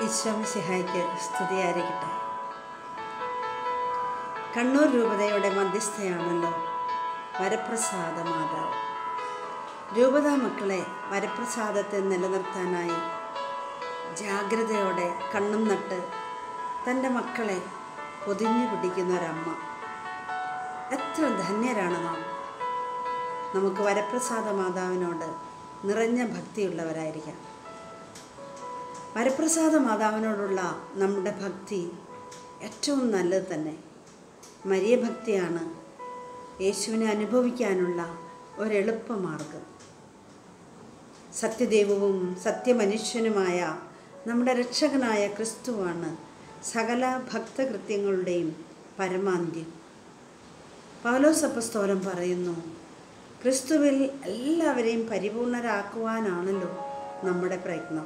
ഈശ്വമിശിഹായ്ക്ക് സ്തുതിയായിരിക്കട്ടെ കണ്ണൂർ രൂപതയുടെ മധ്യസ്ഥയാണല്ലോ വരപ്രസാദ മാതാവ് രൂപത മക്കളെ വരപ്രസാദത്തെ നിലനിർത്താനായി ജാഗ്രതയോടെ കണ്ണും നട്ട് തൻ്റെ മക്കളെ പൊതിഞ്ഞു പിടിക്കുന്ന ഒരമ്മ എത്ര ധന്യരാണ് നാം നമുക്ക് വരപ്രസാദ മാതാവിനോട് നിറഞ്ഞ ഭക്തിയുള്ളവരായിരിക്കാം വരപ്രസാദ മാതാവിനോടുള്ള നമ്മുടെ ഭക്തി ഏറ്റവും നല്ലത് തന്നെ മരിയ ഭക്തിയാണ് യേശുവിനെ അനുഭവിക്കാനുള്ള ഒരെളുപ്പമാർഗം സത്യദൈവവും സത്യമനുഷ്യനുമായ നമ്മുടെ രക്ഷകനായ ക്രിസ്തുവാണ് സകല ഭക്തകൃത്യങ്ങളുടെയും പരമാന്ത്യം പൗലോസപ്പസ്തോലം പറയുന്നു ക്രിസ്തുവിൽ എല്ലാവരെയും പരിപൂർണരാക്കുവാനാണല്ലോ നമ്മുടെ പ്രയത്നം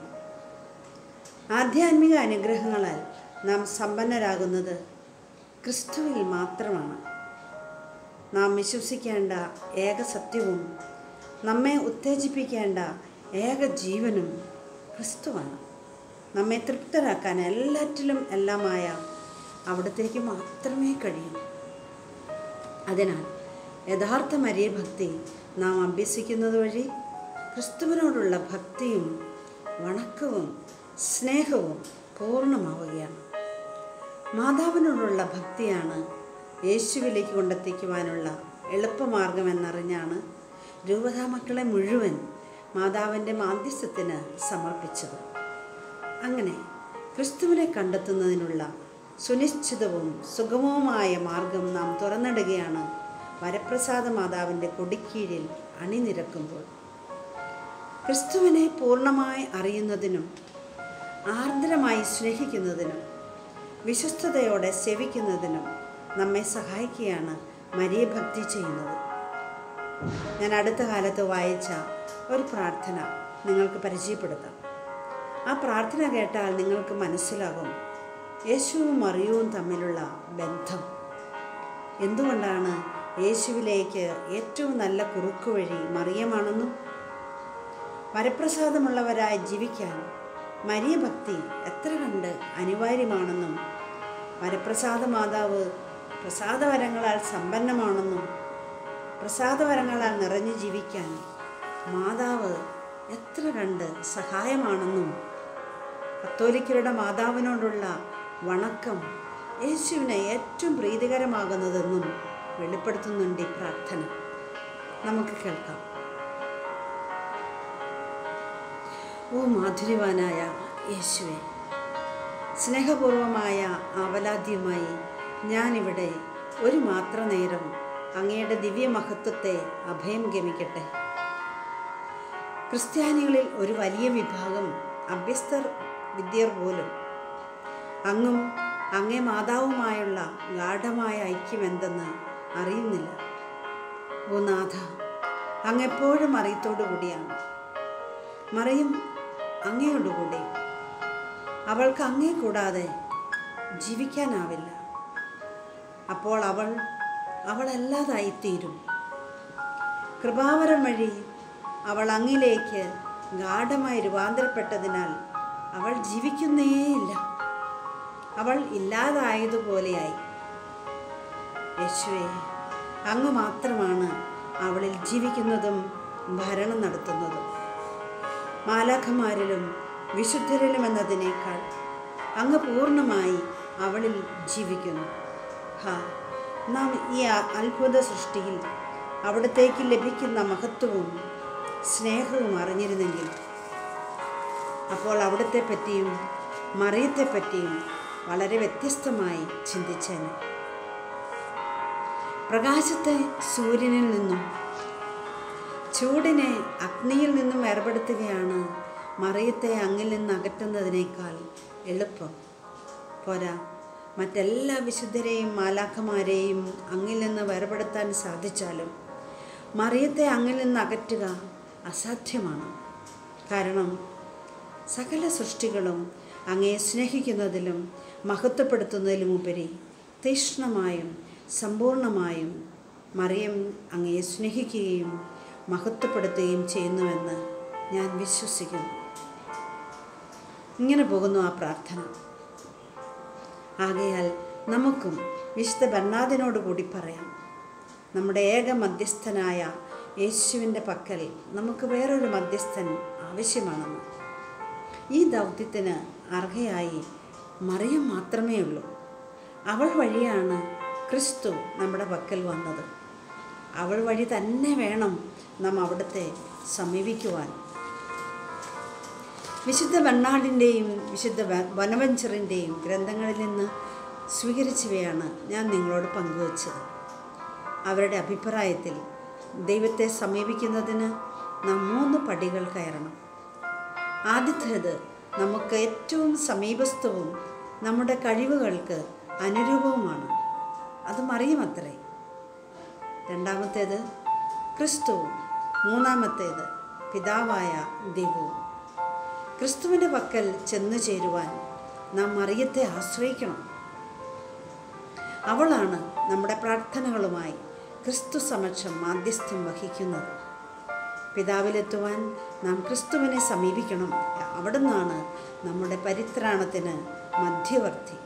ആധ്യാത്മിക അനുഗ്രഹങ്ങളാൽ നാം സമ്പന്നരാകുന്നത് ക്രിസ്തുവിൽ മാത്രമാണ് നാം വിശ്വസിക്കേണ്ട ഏക സത്യവും നമ്മെ ഉത്തേജിപ്പിക്കേണ്ട ഏക ജീവനും ക്രിസ്തുവാണ് നമ്മെ തൃപ്തരാക്കാൻ എല്ലാറ്റിലും എല്ലാമായ അവിടത്തേക്ക് മാത്രമേ കഴിയൂ അതിനാൽ യഥാർത്ഥ മരിയ ഭക്തി നാം അഭ്യസിക്കുന്നത് വഴി ക്രിസ്തുവിനോടുള്ള ഭക്തിയും വണക്കവും സ്നേഹവും പൂർണ്ണമാവുകയാണ് മാതാവിനോടുള്ള ഭക്തിയാണ് യേശുവിലേക്ക് കൊണ്ടെത്തിക്കുവാനുള്ള എളുപ്പമാർഗമെന്നറിഞ്ഞാണ് രൂപതാ മക്കളെ മുഴുവൻ മാതാവിൻ്റെ മാധ്യസ്ഥത്തിന് സമർപ്പിച്ചത് അങ്ങനെ ക്രിസ്തുവിനെ കണ്ടെത്തുന്നതിനുള്ള സുനിശ്ചിതവും സുഗമവുമായ മാർഗം നാം തുറന്നിടുകയാണ് വരപ്രസാദ മാതാവിൻ്റെ കൊടിക്കീഴിൽ അണിനിരക്കുമ്പോൾ ക്രിസ്തുവിനെ പൂർണ്ണമായി അറിയുന്നതിനും ആർദ്രമായി സ്നേഹിക്കുന്നതിനും വിശ്വസ്തയോടെ സേവിക്കുന്നതിനും നമ്മെ സഹായിക്കുകയാണ് മരിയ ഭക്തി ചെയ്യുന്നത് ഞാൻ അടുത്ത കാലത്ത് വായിച്ച ഒരു പ്രാർത്ഥന നിങ്ങൾക്ക് പരിചയപ്പെടുത്താം ആ പ്രാർത്ഥന കേട്ടാൽ നിങ്ങൾക്ക് മനസ്സിലാകും യേശുവും മറിയവും തമ്മിലുള്ള ബന്ധം എന്തുകൊണ്ടാണ് യേശുവിലേക്ക് ഏറ്റവും നല്ല കുറുക്കുവഴി മറിയമാണെന്നും വരപ്രസാദമുള്ളവരായി ജീവിക്കാൻ മരിയ ഭക്തി എത്ര കണ്ട് അനിവാര്യമാണെന്നും വരപ്രസാദ മാതാവ് പ്രസാദവരങ്ങളാൽ സമ്പന്നമാണെന്നും പ്രസാദവരങ്ങളാൽ നിറഞ്ഞു ജീവിക്കാൻ മാതാവ് എത്ര കണ്ട് സഹായമാണെന്നും കത്തോലിക്കരുടെ മാതാവിനോടുള്ള വണക്കം യേശുവിന് ഏറ്റവും പ്രീതികരമാകുന്നതെന്നും വെളിപ്പെടുത്തുന്നുണ്ട് ഈ പ്രാർത്ഥന നമുക്ക് കേൾക്കാം ഓ മാധുര്യവാനായ യേശുവെ സ്നേഹപൂർവമായ ആവലാദ്യമായി ഞാനിവിടെ ഒരു മാത്ര നേരം അങ്ങയുടെ ദിവ്യമഹത്വത്തെ അഭയം ഗമിക്കട്ടെ ക്രിസ്ത്യാനികളിൽ ഒരു വലിയ വിഭാഗം അഭ്യസ്തർ വിദ്യർ പോലും അങ്ങും അങ്ങേ മാതാവുമായുള്ള ഗാഠമായ ഐക്യം എന്തെന്ന് അറിയുന്നില്ല ഓ നാഥ അങ്ങെപ്പോഴും അറിയത്തോടു കൂടിയാണ് മറിയും അങ്ങയോടുകൂടി അവൾക്ക് അങ്ങേ കൂടാതെ ജീവിക്കാനാവില്ല അപ്പോൾ അവൾ അവളല്ലാതായിത്തീരും കൃപാവരം വഴി അവൾ അങ്ങിലേക്ക് ഗാഠമായി രൂപാന്തരപ്പെട്ടതിനാൽ അവൾ ജീവിക്കുന്നേയില്ല അവൾ ഇല്ലാതായതുപോലെയായി യേശുവെ അങ്ങ് മാത്രമാണ് അവളിൽ ജീവിക്കുന്നതും ഭരണം നടത്തുന്നതും മാലാഖമാരിലും വിശുദ്ധരിലും എന്നതിനേക്കാൾ അങ്ങ് പൂർണ്ണമായി അവളിൽ ജീവിക്കുന്നു ഹാ നാം ഈ അത്ഭുത സൃഷ്ടിയിൽ അവിടത്തേക്ക് ലഭിക്കുന്ന മഹത്വവും സ്നേഹവും അറിഞ്ഞിരുന്നെങ്കിൽ അപ്പോൾ അവിടത്തെ പറ്റിയും മറിയത്തെ പറ്റിയും വളരെ വ്യത്യസ്തമായി ചിന്തിച്ചേനെ പ്രകാശത്തെ സൂര്യനിൽ നിന്നും ചൂടിനെ അഗ്നിയിൽ നിന്നും വേർപെടുത്തുകയാണ് മറിയത്തെ അങ്ങിൽ നിന്ന് അകറ്റുന്നതിനേക്കാൾ എളുപ്പം പോരാ മറ്റെല്ലാ വിശുദ്ധരെയും മാലാഖമാരെയും അങ്ങിൽ നിന്ന് വേർപെടുത്താൻ സാധിച്ചാലും മറിയത്തെ അങ്ങിൽ നിന്ന് അകറ്റുക അസാധ്യമാണ് കാരണം സകല സൃഷ്ടികളും അങ്ങേ സ്നേഹിക്കുന്നതിലും മഹത്വപ്പെടുത്തുന്നതിലുമുപരി തീക്ഷ്ണമായും സമ്പൂർണമായും മറിയം അങ്ങയെ സ്നേഹിക്കുകയും മഹത്വപ്പെടുത്തുകയും ചെയ്യുന്നുവെന്ന് ഞാൻ വിശ്വസിക്കുന്നു ഇങ്ങനെ പോകുന്നു ആ പ്രാർത്ഥന ആകയാൽ നമുക്കും വിശുദ്ധ ബർണാദിനോട് കൂടി പറയാം നമ്മുടെ ഏക മധ്യസ്ഥനായ യേശുവിൻ്റെ പക്കൽ നമുക്ക് വേറൊരു മധ്യസ്ഥൻ ആവശ്യമാണെന്ന് ഈ ദൗത്യത്തിന് അർഹയായി മറിയം മാത്രമേ ഉള്ളൂ അവൾ വഴിയാണ് ക്രിസ്തു നമ്മുടെ പക്കൽ വന്നത് അവൾ വഴി തന്നെ വേണം നാം അവിടുത്തെ സമീപിക്കുവാൻ വിശുദ്ധ ബണ്ണാടിൻ്റെയും വിശുദ്ധ വ- വനവഞ്ചറിൻ്റെയും ഗ്രന്ഥങ്ങളിൽ നിന്ന് സ്വീകരിച്ചവയാണ് ഞാൻ നിങ്ങളോട് പങ്കുവച്ചത് അവരുടെ അഭിപ്രായത്തിൽ ദൈവത്തെ സമീപിക്കുന്നതിന് നാം മൂന്ന് പടികൾ കയറണം ആദ്യത്തേത് നമുക്ക് ഏറ്റവും സമീപസ്ഥവും നമ്മുടെ കഴിവുകൾക്ക് അനുരൂപവുമാണ് അത് മറിയുമത്രേ രണ്ടാമത്തേത് ക്രിസ്തുവും മൂന്നാമത്തേത് പിതാവായ ദൈവവും ക്രിസ്തുവിൻ്റെ പക്കൽ ചെന്നു ചേരുവാൻ നാം മറിയത്തെ ആശ്രയിക്കണം അവളാണ് നമ്മുടെ പ്രാർത്ഥനകളുമായി ക്രിസ്തു സമക്ഷം മാധ്യസ്ഥം വഹിക്കുന്നത് പിതാവിലെത്തുവാൻ നാം ക്രിസ്തുവിനെ സമീപിക്കണം അവിടുന്നാണ് നമ്മുടെ പരിത്രാണത്തിന് മധ്യവർത്തി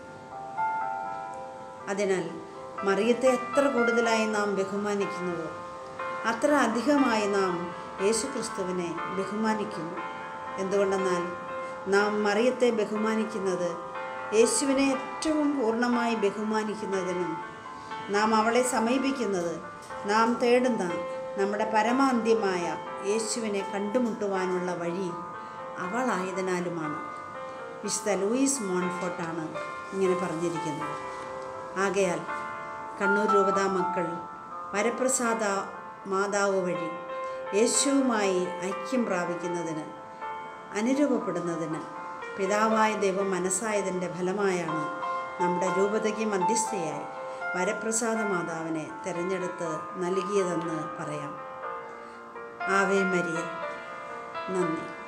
അതിനാൽ മറിയത്തെ എത്ര കൂടുതലായി നാം ബഹുമാനിക്കുന്നുവോ അത്ര അധികമായി നാം യേശുക്രിസ്തുവിനെ ബഹുമാനിക്കുന്നു എന്തുകൊണ്ടെന്നാൽ നാം മറിയത്തെ ബഹുമാനിക്കുന്നത് യേശുവിനെ ഏറ്റവും പൂർണ്ണമായി ബഹുമാനിക്കുന്നതിനും നാം അവളെ സമീപിക്കുന്നത് നാം തേടുന്ന നമ്മുടെ പരമാന്ത്യമായ യേശുവിനെ കണ്ടുമുട്ടുവാനുള്ള വഴി അവളായതിനാലുമാണ് വിശുദ്ധ ലൂയിസ് മോൺഫോർട്ടാണ് ഇങ്ങനെ പറഞ്ഞിരിക്കുന്നത് ആകയാൽ കണ്ണൂർ രൂപതാ മക്കൾ വരപ്രസാദ മാതാവ് വഴി യേശുവുമായി ഐക്യം പ്രാപിക്കുന്നതിന് അനുരൂപപ്പെടുന്നതിന് പിതാവായ ദൈവം മനസ്സായതിൻ്റെ ഫലമായാണ് നമ്മുടെ രൂപതയ്ക്ക് മധ്യസ്ഥയായി വരപ്രസാദ മാതാവിനെ തിരഞ്ഞെടുത്ത് നൽകിയതെന്ന് പറയാം ആവേ മരിയ നന്ദി